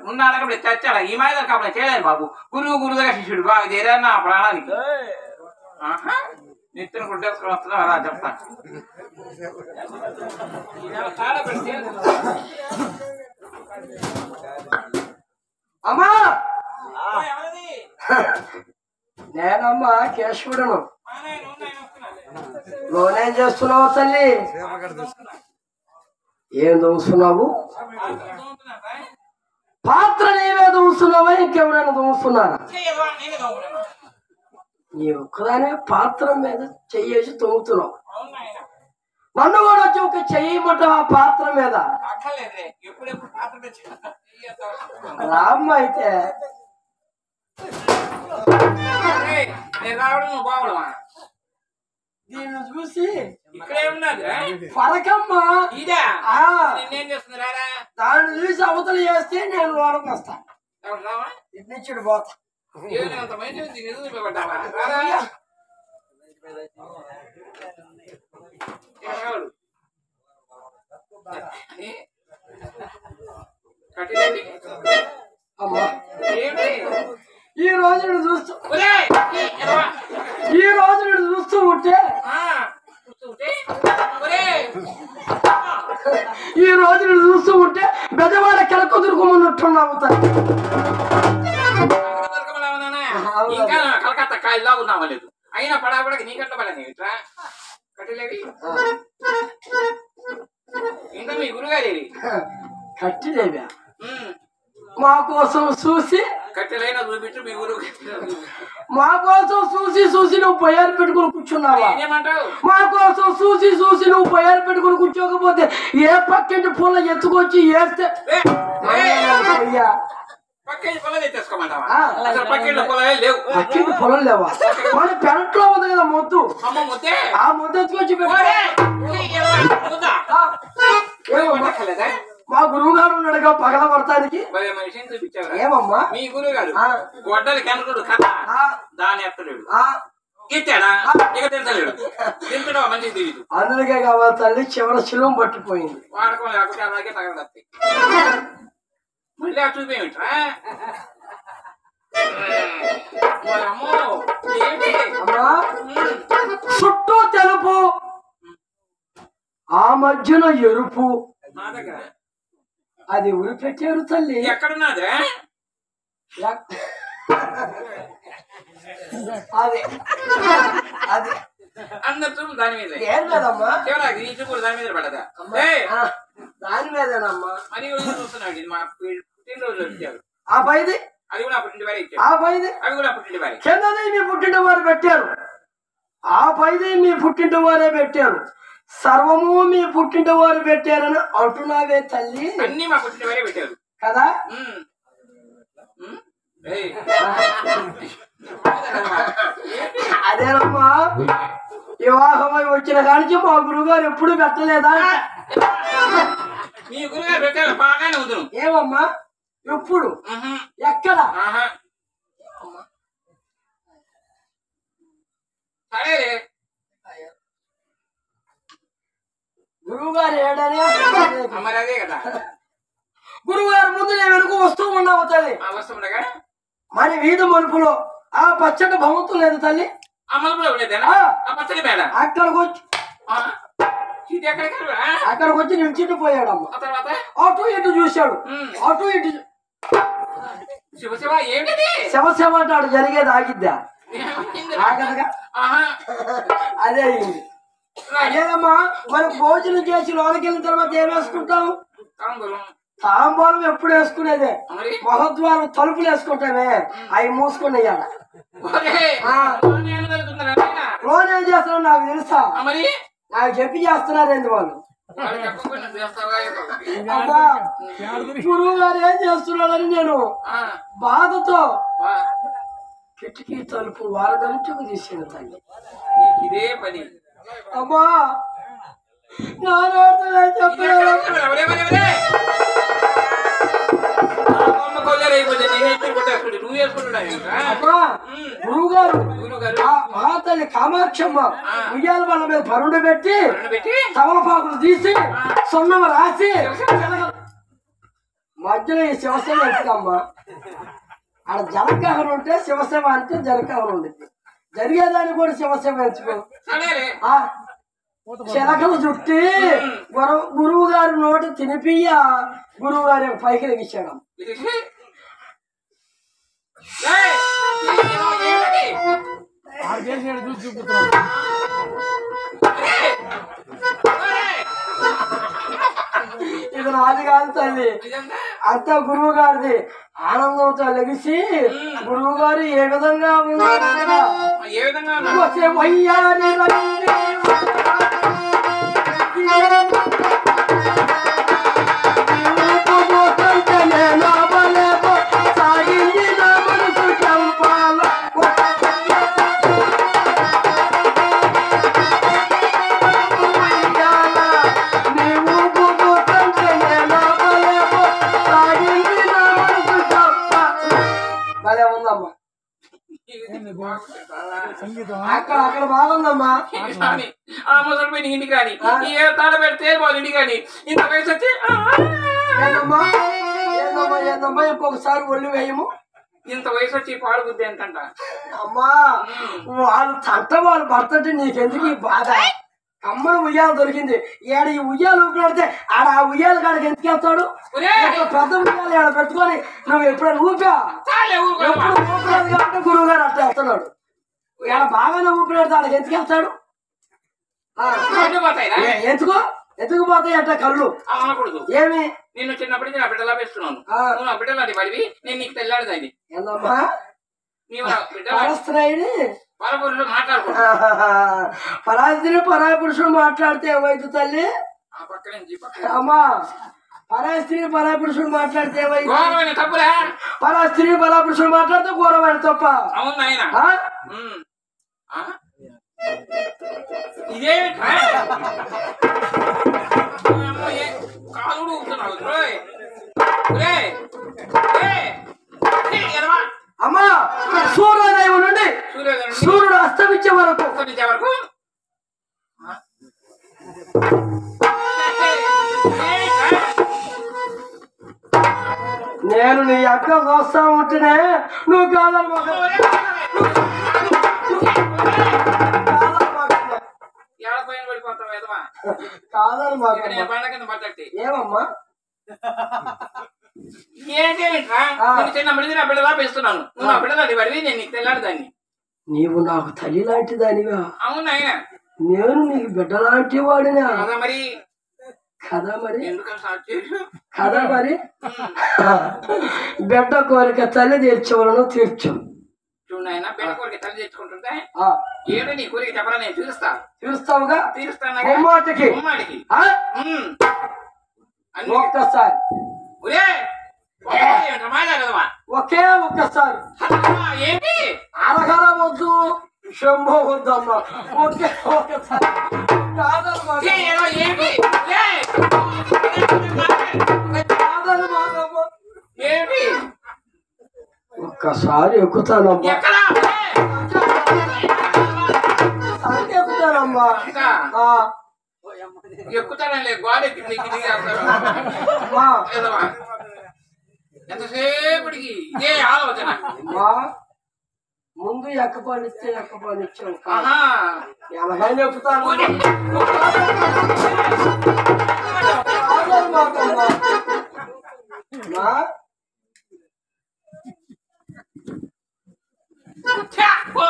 ఉన్నాడక్కడ చచ్చాడు ఈ మాయ కాపలా చేయలేదు బాబు గురువు గురువుగా శిష్యుడు బాగా చేరా నా ప్రాణానికి ఆహా నిత్యం గుడ్డేసుకొని వస్తున్నా రా చెప్తా ఈయన చాలా పెడితే అమ్మా ఓయ్, ఎవరిది? నేనమ్మా కేశవుడను మా నాయన, ఉన్నాయన వస్తున్నాడు. లోనేం చేస్తున్నావు తల్లి ఏం దూస్తున్నావు దొంగతున్నాడా? పాత్ర నీవే దూస్తున్నావా ఇంకెవరైనా దూస్తున్నారా చెయ్యవా? నేనే దొంగతున్నాను. నీ ఒక్కదానే పాత్ర మీద చెయ్యేసి తొంగుతున్నావు అవును నాయన. నన్ను కూడా వచ్చి ఒక చెయ్యమంటావు ఆ పాత్ర మీద అక్కర్లేదులే. ఎప్పుడెప్పుడు పాత్ర తెచ్చుకో. చెయ్యేద్దాం. రామ్మ అయితే ఏయ్, నేను రావడం నువ్వు బావడమా దీన్ని చూసి ఇక్కడే ఉన్నది పరకమ్మ ఇదా ఆ, నేనేం చేస్తున్నారా దాన్ని చూసి అవతల చేస్తే నేను లోనకి వస్తా రావా ఇన్నిచ్చుడు పోతా ఏమైనంత మంచి ఉంది నిధులు ఇవ్వబడ్డావా రారా ఎవరు? ఏ? కట్టినది? అమ్మా ఏమిటి? ఈ రోజు నిన్ను చూస్తూ ఒరేయ్! ఈ ఎడమ. ఈ రోజు నిన్ను చూస్తూ ఉంటే ఆ, కూర్చుంటే? ఒరేయ్! ఈ రోజు నిన్ను చూస్తూ ఉంటే బెదవాడ కెలకు దొరుకుమన్నట్టున్నావు తల్లి కనకదుర్గంలో ఉన్నానా? ఇంకా కలకత్తా కాయలా ఉన్నావా లేదు అయినా పడాపడకి నీకంట పడని ఇట్రా కట్టలేవి ఇంకా మీ గురుగారేవి కట్టిలేవా ఉమ్. మా కోసం చూసి కట్టెలైనా చూపించు మీ గురువు మా కోసం చూసి చూసి నువ్వు పొయ్యారు పెట్టుకుని కూర్చున్నావా ఏమంటావు మా కోసం చూసి చూసి నువ్వు పొయ్యారు పెట్టుకుని కూర్చోకపోతే ఏ పక్కింటి పుల్ల ఎత్తుకొచ్చి వేస్తే ఏ, ఏ, అయ్యా పక్కింటి పొలం తెచ్చేసుకోమంటావా ఆ. అసలు పక్కింటి పొలమే లేవు పక్కింటి పొలం లేవా మన పెరట్లో ఉంది కదా మొద్దు అమ్మ ముద్దే ఆ ముద్ద ఎత్తుకొచ్చి పెట్టు. ఒరేయ్! ఈ ఎడమ, ముద్దా? ఆ, ఏం ఏమమ్మా? పట్టక్కర్లేదా? మా గురువు గారు ఉన్నాడుగా పగల పడతానికి భలే మనిషిని చూపించావురా. ఏమమ్మా మీ గురువు గారు ఆ. గొడ్డలి కనుకుడు కదా ఆ, దాన్ని ఎత్తలేడు ఆ, ఎత్తాడా ఇక తింటలేడు తింటడం మంచిది తెలియదు అందుకే కావాలి తల్లి చివరి శిలం పట్టిపోయింది వాడకం లేకపోతే అలాగే తగలదత్తాయి మళ్ళీ ఆ చూపేమిట్రా అమ్మో ఏంటి అమ్మా ఉమ్. చుట్టూ తెలుపు ఆ మధ్యన ఎరుపు నా దగ్గర అది ఉరి పెట్టారు తల్లి ఎక్కడున్నదే ఎక్- అది అది అందరు చూపు దాని మీద ఏం లేదమ్మా చివరికి ఈ చూపులు దాని మీద పడదా అమ్మా, ఏయ్, ఆ, దాని మీదేనమ్మా అది కూడా చూస్తున్నాడు ఇది మా పుట్టినరోజు ఇచ్చారు ఆ పైది అది కూడా పుట్టిన వారే ఇచ్చారు ఆ పైది అవి కూడా పుట్టిన వారే కిందది మీ పుట్టింటి వారు పెట్టారు ఆ పైది మీ పుట్టింటి వారే పెట్టారు సర్వము మీ పుట్టింటి వారు పెట్టారని అంటున్నావే తల్లి అన్ని మా పుట్టిన వారే పెట్టారు కదా ఉమ్. ఉమ్. ఏయ్, అదేనమ్మా వివాహమై వచ్చిన కానించి మా గురువుగారు ఎప్పుడు పెట్టలేదా మీ గురుగారు పెట్టారు బాగానే వదును ఏమమ్మా ఎప్పుడు ఎక్కడ ఆహా సరే గురువుగారు ఏడని మరి అదే కదా గురువుగారు ముందు నేను వెనుక వస్తూ ఉన్నావు తల్లి ఆ వస్తుండగా మరి వీధి మలుపులో ఆ పచ్చటి భవంతు లేదు తల్లి ఆ మలుపులో ఉండేదేనా ఆ. ఆ పచ్చడి మేడ అక్కడికి వచ్చి ఆ. ఇది ఎక్కడికి వెళ్ళా? అక్కడికి వచ్చి నిల్చుండి పోయాడమ్మ ఆ తర్వాత అటు ఇటు చూశాడు ఉమ్. అటు ఇటు చూ- శివ శివ ఏమిటిది శవ శవ అంటాడు జరిగేది ఆగిద్దా ఏమైంది? ఆగదుగా ఆహా అదే అయింది అదేనమ్మా మనం భోజనం చేసి లోనకి వెళ్ళిన తర్వాత ఏం వేసుకుంటాం తాంబూలం. తాంబూలం ఎప్పుడు వేసుకునేదే మరి మహద్వారం తలుపులు వేసుకుంటామే అవి మూసుకున్నాయాడ ఒరేయ్, ఆ. నేను వెళ్తున్నారా నాయనా? లోన్ ఏం చేస్తున్నాడు నాకు తెలుసా ఆ, మరి నాకు చెప్పి చేస్తున్నారేంది వాళ్ళు వాళ్ళు చెప్పకుండా చేస్తావా ఏమో. అమ్మా గురువు గారు ఏం చేస్తున్నాడని నేను ఆ, బాధతో బా. కిటికీ తలుపు వారగంటకు తీసిన తల్లి నీకు ఇదే పని అమ్మా నా నోటితో ఏం చెప్పలేదు ఒరే, ఒరే, ఒరే. నా బొమ్మ కొల్లేరు అయిపోతే నేను ఎత్తులు కొట్టేసుకుంటే నువ్వు వేసుకుంటున్నా ఏంట్రా? అమ్మా గురువు గారు గురువు గారు ఆ మహాతల్లి కామాక్షమ్మ ఉయ్యాల వాళ్ళ మీద పరుండు పెట్టి రెండు పెట్టి తమలపాకులు తీసి సున్నం రాసి మధ్యలో ఈ శివసేన ఎందుకమ్మా ఆడ జనకాహన ఉంటే శివసేవ అంటే జనకాహన ఉండిద్ది జరిగేదాన్ని కూడా శివసేవ ఎంచుకో సరేలే ఆ చిలకలు చుట్టి గురువు గురువు గారు నోటి తినిపియ్య గురువు గారి పైకి లెగించాడు ఇది ఏయ్! ఏమో ఏంటది? ఆడు చేసాడు చూసి చూపుతున్నాడు ఏయ్! ఏయ్! ఇది నాది కాదు తల్లి నిజంగా? అంతా గురువు గారిది ఆనందంతో లెగిసి గురువు గారు ఏ విధంగా ఉన్నారు ఏ విధంగా ఉన్నాడు? వచ్చే వయ్యారి రండి సాగింది నా మనసు చంపాల నీవు పోతుంటే నేను బలేమో సాగింది నా మనసు చంపాల భలే ఉందమ్మా సంగీతం అక్కడ అక్కడ బాగుందమ్మా కానీ ఆ ముసలి పోయిన ఇంటికి కానీ ఈ ఏ తాళ పెడితే వాళ్ళు ఇంటికి కానీ ఇంత వయసు వచ్చి ఆ, ఏందమ్మా ఏందమ్మా ఏందమ్మా ఇంకొకసారి ఒళ్ళు వేయము ఇంత వయసు వచ్చి పాడు బుద్ధి ఏంటంట అమ్మా వాళ్ళు తంట వాళ్ళు పడుతుంటే నీకెందుకు ఈ బాధ అమ్మను ఉయ్యాల దొరికింది ఈడ ఈ ఉయ్యాలు ఊపినడితే ఆడ ఆ ఉయ్యాల కాడికి ఎందుకు వెళ్తాడు ఒరేయ్! ఒక పెద్ద ఉయ్యాలు ఆడ పెట్టుకొని నువ్వు ఎప్పుడైనా ఊపా చాలే ఊరుకో ఎప్పుడు ఊపిరాదు కాబట్టి గురువు గారు అట్లా వెళ్తున్నాడు ఈడ బాగానే ఊపినాడు ఆడికి ఎందుకు వెళ్తాడు ఆ, కళ్ళు పోతాయిరా? ఏ- ఎందుకో ఎందుకు పోతాయి అంటే కళ్ళు ఆ, అనకూడదు ఏమి నేను చిన్నప్పటి నుంచి నా బిడ్డలా పెస్తున్నాను ఆ. నువ్వు నా బిడ్డలాంటి వాడివి నేను నీకు తెల్లాడదాన్ని ఏందమ్మా నీవు నా బిడ్డల పరస్త్రాయిని పరపూరులో మాట్లాడుకో పరాజిని పరాయ పురుషుడు మాట్లాడితే ఏమైంది తల్లి ఆ పక్క నుంచి ఈ పక్క అమ్మా పరాయ స్త్రీ పరాయ పురుషుడు మాట్లాడితే ఏమైంది ఘోరమైన తప్పురా పరాయ స్త్రీ పరాయ పురుషుడు మాట్లాడితే ఘోరమైన తప్ప అవును నాయన ఆ? ఉమ్. ఆ? ఇదేమిట్రా? ఓయమ్మో, ఏ కాలుడు ఊపుతున్నావు రోయ్. ఒరేయ్. ఏయ్. ఏయ్, ఎడమ. అమ్మా సూర్యోదయం నుండి సూర్యోదయం నుండి సూర్యుడు అస్తమించే వరకు ఉత్తరించే వరకు ఆ? ఏయ్, ఏయ్, నేను నీ అక్క చూస్తా ఉంటేనే నువ్వు కాదని మాకు ఏడ పైన పడిపోతావు ఎదవా కాదని మాకు ఇక నేను బండ కింద పట్టట్టి ఏమమ్మా ఏంటేమిట్రా ఆ. నేను చిన్న బిడ్డ నా బిడ్డలా పెస్తున్నాను నువ్వు నా బిడ్డలా పడివి నేను నీకు తెల్లాడు దాన్ని నీవు నాకు తల్లి లాంటి దానివా అవును ఆయన నేను నీకు బిడ్డ లాంటి వాడినా కదా మరి కదా మరి ఎందుకని స్టార్ట్ చేసు కదా మరి బిడ్డ కోరిక తల్లి తీర్చవలను తీర్చు చూడు ఆయన బిడ్డ కోరిక తల్లి తెచ్చుకుంటుంటే ఆ, ఏడు నీ కోరిక చెప్పరా నేను తీరుస్తా తీరుస్తావుగా తీరుస్తాను ముమ్మాటికి ఉమ్మాడికి ఆ? ఉమ్. అన్ని ఒక్కసారి ఒరే మాట్లాడదమ్మా ఒకే ఒక్కసారి ఏంటి అరగర వద్దు శంభో వద్దమ్మ ఒకే ఒక్కసారి కాదనమాట ఏ, ఏదో ఏంటి ఏయ్! కాదనమాటమ్మ. ఏంటి ఒక్కసారి ఎక్కుతానమ్మా ఎక్కడా ఒక్కసారి ఎక్కుతానమ్మా ఇంకా ఆ, ఎక్కుతానంలే గోడ ఎక్కి దిగి దిగి వస్తాను. అమ్మా ఏదమ్మా? ఎంతసేపటికి ఇదే ఆలోచన అమ్మా ముందు ఎక్కపానిస్తే ఎక్కపానిచ్చావు ఆహా ఎనభైలు ఎక్కుతాను ఒరే! కాదనమాటమ్మా. అమ్మా, ఛా! ఓ!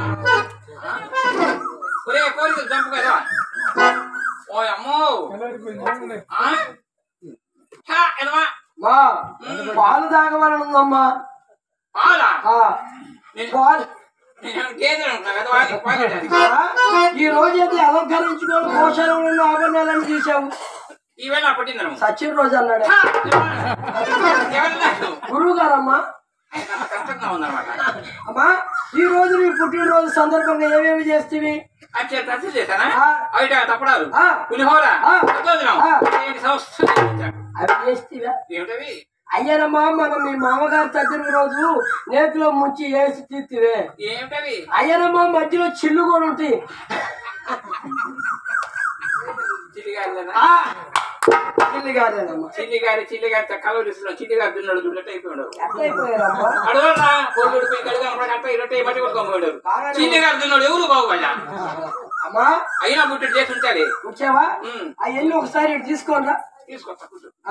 ఒరే కోరిక చంపు కదా ఓ అమ్మో ఆ? ఛా, ఎదవా. అమ్మా, పాలు తాగవాలని ఉందమ్మా పాలా ఆ, నేను పాలు నేను గేదెలు ఉంటా కదా వాడికి పాలు ఇవ్వడానికి. ఆ, ఈ రోజు అయితే అలంకరించుకొని పోషణలో ఆభరణాలను తీసావు ఈవేళ పుట్టిందను సచిన్ రోజు అన్నాడు ఛా! ఎవరన్నా? గురువు గారమ్మా నాకు కష్టంగా ఉందన్నమాట అమ్మా ఈ రోజు నీ పుట్టినరోజు సందర్భంగా ఏమేమి చేస్తేవి అచ్చే టచ్ చేశానా ఆ. అవిట తప్పడాలు ఆ. పులిహోర ఆ. దద్దోజనం. ఆ. ఏంటి సంవత్సరం అవి చేస్తేవా ఏమిటవి అయ్యానమ్మా మనం మీ మామగారు తగ్గిన రోజు నేతిలో ముంచి వేసి తీర్తివే ఏమిటవి అయ్యానమ్మా మధ్యలో చిల్లు కూడా ఉంటాయి చిలిగాయలేనా? ఆ, చిల్లి గారేనమ్మా చిల్లి గారి చిల్లి గారి కలవరిస్తున్నాం చిల్లి గారి దున్నాడు దున్నట్టు అయిపోయాడు ఎట్లయిపోయారమ్మా అడగరా కోళ్ళు పోయి కడుగా అట్లా ఇరవై మట్టి కొట్టుకొని పోయాడు చిల్లి గారి దున్నాడు ఎవరు బాగుపడ్డా అమ్మా అయినా పుట్టి చేసి ఉంటాడే వచ్చావా ఉమ్. ఆ ఎల్లు ఒకసారి ఇటు తీసుకోనరా తీసుకొస్తా కూర్చో. ఆ.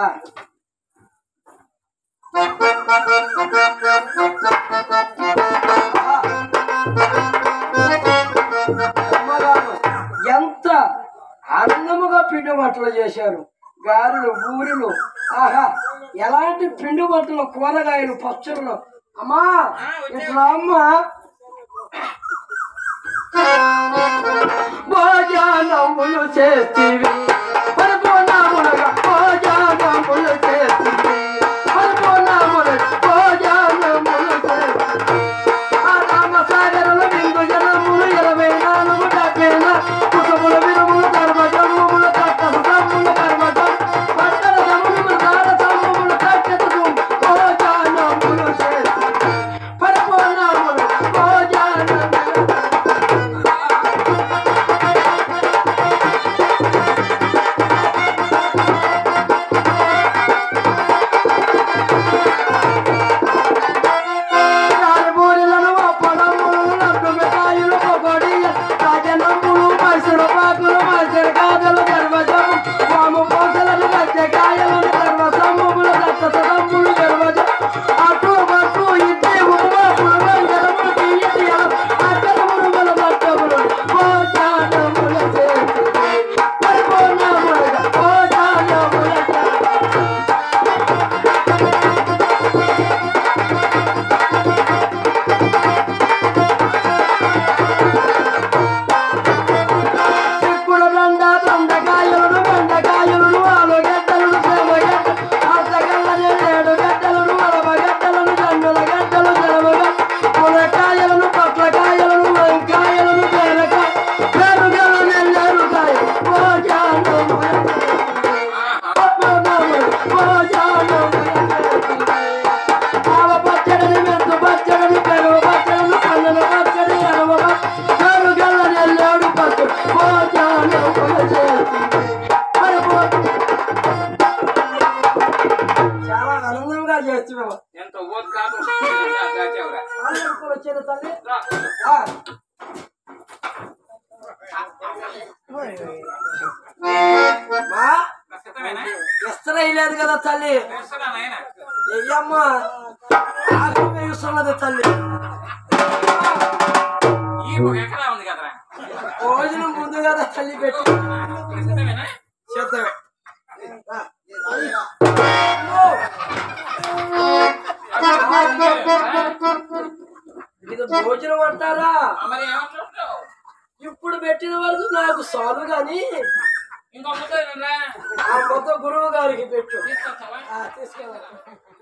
అమ్మగారు ఎంత అందముగా పిండి వంటలు చేశారు గారెలు బూరెలు ఆహా ఎలాంటి పిండి వంటలు కూరగాయలు పచ్చళ్ళు అమ్మా ఇట్లా అమ్మా భోజనములు చేతివి పరిపూర్ణములుగా భోజనములు చేతివి పరిపూర్ణములు భోజనములు చేతివి ఆ రామసాగరుల బిందు జనములు ఇరవై నాలుగు డబ్బేల కుటుంబుల విరుములు ధర్మజములు కట్టలు సమ్ములు కర్మజం పట్టణ సములు దార సమ్ములు కట్టెతు భోజనములు చేతివి పరిపూర్ణములు భోజనములు రాజబూరిలను పొలములు లడ్డు మిఠాయిలు పొగడియ రాజనమ్ములు మైసూరు పాకులు మైసూరు కాదలు దర్వజము వాము పోసలను గద్దెకాయలను దర్వసమ్ములు దత్త సదమ్ములు దర్వజం అటు బట్టు ఇద్దే ఉమాపులు వంజనములు తీయతీయలు అక్కల మురుగుల బట్టములు భోజనముల చేతి పరిపూర్ణములుగా భోజనముల చేతి చిక్కుడు బండ దొండకాయలను బెండకాయలను ఆలుగడ్డలను ప్రేమగడ్డ అర్ధగల్లని ఏడు గడ్డలను అలవగడ్డలను జండుల గడ్డలు జలమగ మునక్కాయలను పొట్లకాయలను వంకాయలను బీరకాయ పెరుగల నెల్లరుకాయ ఆవ పచ్చడిని మెంతు పచ్చడిని పెరుగు పచ్చడిని కన్నెల పచ్చడి ఎడమ పెరుగల నెల్లేడు పచ్చడి భోజనములు చేసి చాలా ఆనందంగా చేస్తున్నాము ఎంత ఓట్ కాదు దాచావురా. వచ్చేది తల్లి రా. ఆ, మా నా సిద్ధమేనా? ఇస్త్రీ లేదు కదా తల్లి వేస్తున్నా నాయనా. ఎయ్యమ్మ ఆకు వేస్తున్నది తల్లి ఈ ఒక ఎకరా ఉంది కదరా భోజనం ముందు కదా తల్లి పెట్టి నా సిద్ధమేనా? చేద్దామే ఆ, ఇది భోజనం అంటారా ఆ, మరి ఏమంటున్నావు ఇప్పుడు పెట్టిన వరకు నాకు చాలు గాని ఇంకో ముద్ద తినరా? ఆ కొత్త గురువు గారికి పెట్టు తీసుకొస్తావా? ఆ, తీసుకెళ్ళాలి